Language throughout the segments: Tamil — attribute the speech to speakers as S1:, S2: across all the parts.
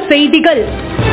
S1: செய்திகள்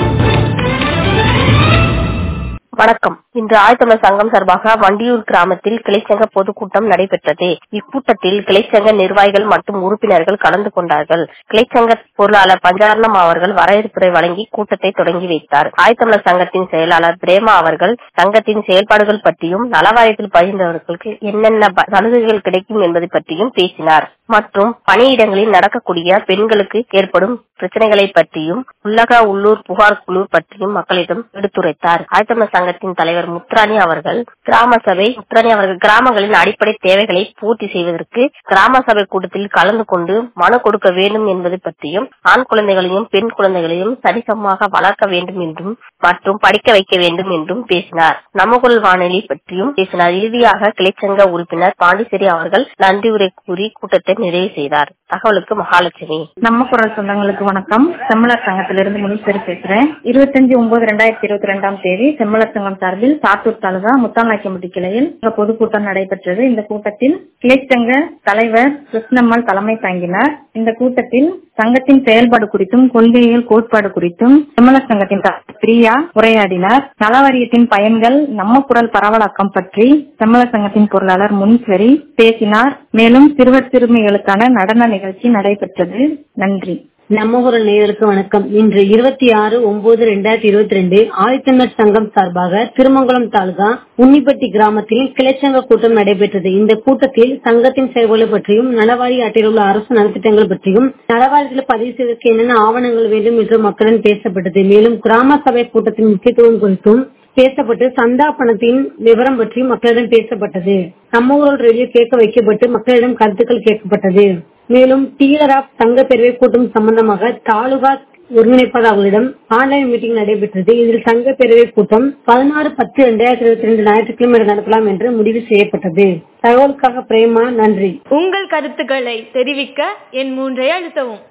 S2: வணக்கம் இன்று ஆயத்தமிழர் சங்கம் சார்பாக வண்டியூர் கிராமத்தில் கிளைச்சங்க பொதுக்கூட்டம் நடைபெற்றது இக்கூட்டத்தில் கிளைச்சங்க நிர்வாகிகள் மற்றும் உறுப்பினர்கள் கலந்து கொண்டார்கள் கிளைச்சங்க பொருளாளர் பஞ்சாரணம் அவர்கள் வரவேற்புரை வழங்கி கூட்டத்தை தொடங்கி வைத்தார் ஆயத்தமிழர் சங்கத்தின் செயலாளர் பிரேமா அவர்கள் சங்கத்தின் செயல்பாடுகள் பற்றியும் நலவாரியத்தில் பகிர்ந்தவர்களுக்கு என்னென்ன ப- சலுகைகள் கிடைக்கும் என்பது பற்றியும் பேசினார் மற்றும் பணியிடங்களில் நடக்கக்கூடிய பெண்களுக்கு ஏற்படும் பிரச்சனைகளை பற்றியும் உள்ளக உள்ளூர் புகார் குழு பற்றியும் மக்களிடம் எடுத்துரைத்தார் ஆயத்தமிழர் சங்கத்தின் தலைவர் முத்ராணி அவர்கள் கிராம சபை முத்ராணி அவர்கள் கிராமங்களின் அடிப்படை தேவைகளை பூர்த்தி செய்வதற்கு கிராம சபை கூட்டத்தில் கலந்து கொண்டு மனு கொடுக்க வேண்டும் என்பது பற்றியும் ஆண் குழந்தைகளையும் பெண் குழந்தைகளையும் சரிசமமாக வளர்க்க வேண்டும் என்றும் மற்றும் படிக்க வைக்க வேண்டும் என்றும் பேசினார் நமகுல் வானொலி பற்றியும் பேசினார் இறுதியாக கிளைச்சங்க உறுப்பினர் பாண்டிச்சேரி அவர்கள் நன்றி உரை கூறி கூட்டத்தை நிறைவு செய்தார் தகவலுக்கு மகாலட்சுமி
S3: நம்ம குரல் சொந்தங்களுக்கு வணக்கம் செம்மலர் சங்கத்திலிருந்து முனீஸ்வரி பேசுறேன் இருபத்தஞ்சு ஒன்பது ரெண்டாயிரத்தி இருபத்தி ரெண்டாம் தேதி செம்மலர் சங்கம் சார்பில் சாத்தூர் தாலுகா முத்தாநாய்க்கம்பட்டி கிளையில் இங்க பொதுக்கூட்டம் நடைபெற்றது இந்த கூட்டத்தில் கிளைச்சங்க தலைவர் கிருஷ்ணம்மாள் தலைமை தாங்கினார் இந்த கூட்டத்தில் சங்கத்தின் செயல்பாடு குறித்தும் கொள்கைகள் கோட்பாடு குறித்தும் செம்மலர் சங்கத்தின் தலைவர் பிரியா உரையாடினார் நலவாரியத்தின் பயன்கள் நம்ம குரல் பரவலாக்கம் பற்றி செம்மலர் சங்கத்தின் பொருளாளர் முனீஸ்வரி பேசினார் மேலும் சிறுவர் சிறுமிகளுக்கான நடன நிகழ்ச்சி நடைபெற்றது நன்றி
S4: நம்ம ஊர் நேயர்களுக்கு வணக்கம் இன்று இருபத்தி ஆறு ஒன்பது ரெண்டாயிரத்தி இருபத்தி ரெண்டு ஆதித்தமிழர் சங்கம் சார்பாக திருமங்கலம் தாலுகா உன்னிப்பட்டி கிராமத்தில் கிளைச்சங்க கூட்டம் நடைபெற்றது இந்த கூட்டத்தில் சங்கத்தின் செயல்பாடு பற்றியும் நலவாரி அட்டையில் உள்ள அரசு நலத்திட்டங்கள் பற்றியும் நலவாரியத்தில் பதிவு செய்வதற்கு என்னென்ன ஆவணங்கள் வேண்டும் என்று மக்களிடம் பேசப்பட்டது மேலும் கிராம சபை கூட்டத்தின் முக்கியத்துவம் குறித்தும் பேசப்பட்டு சந்தா பணத்தின் விவரம் பற்றி மக்களிடம் பேசப்பட்டது நம்ம ஊரல் ரேடியோ கேட்க வைக்கப்பட்டு மக்களிடம் கருத்துக்கள் கேட்கப்பட்டது மேலும் டீலர் ஆப் சங்க பேரவை கூட்டம் சம்பந்தமாக தாலுகா ஒருங்கிணைப்பாளர்களிடம் ஆன்லைன் மீட்டிங் நடைபெற்றது இதில் சங்க பேரவை கூட்டம் பதினாறு பத்து இரண்டாயிரத்தி இருபத்தி ரெண்டு ஞாயிற்றுக்கிழமை நடத்தலாம் என்று முடிவு செய்யப்பட்டது தகவலுக்காக பிரேமா நன்றி
S1: உங்கள் கருத்துக்களை தெரிவிக்க என் மூன்றை அழுத்தவும்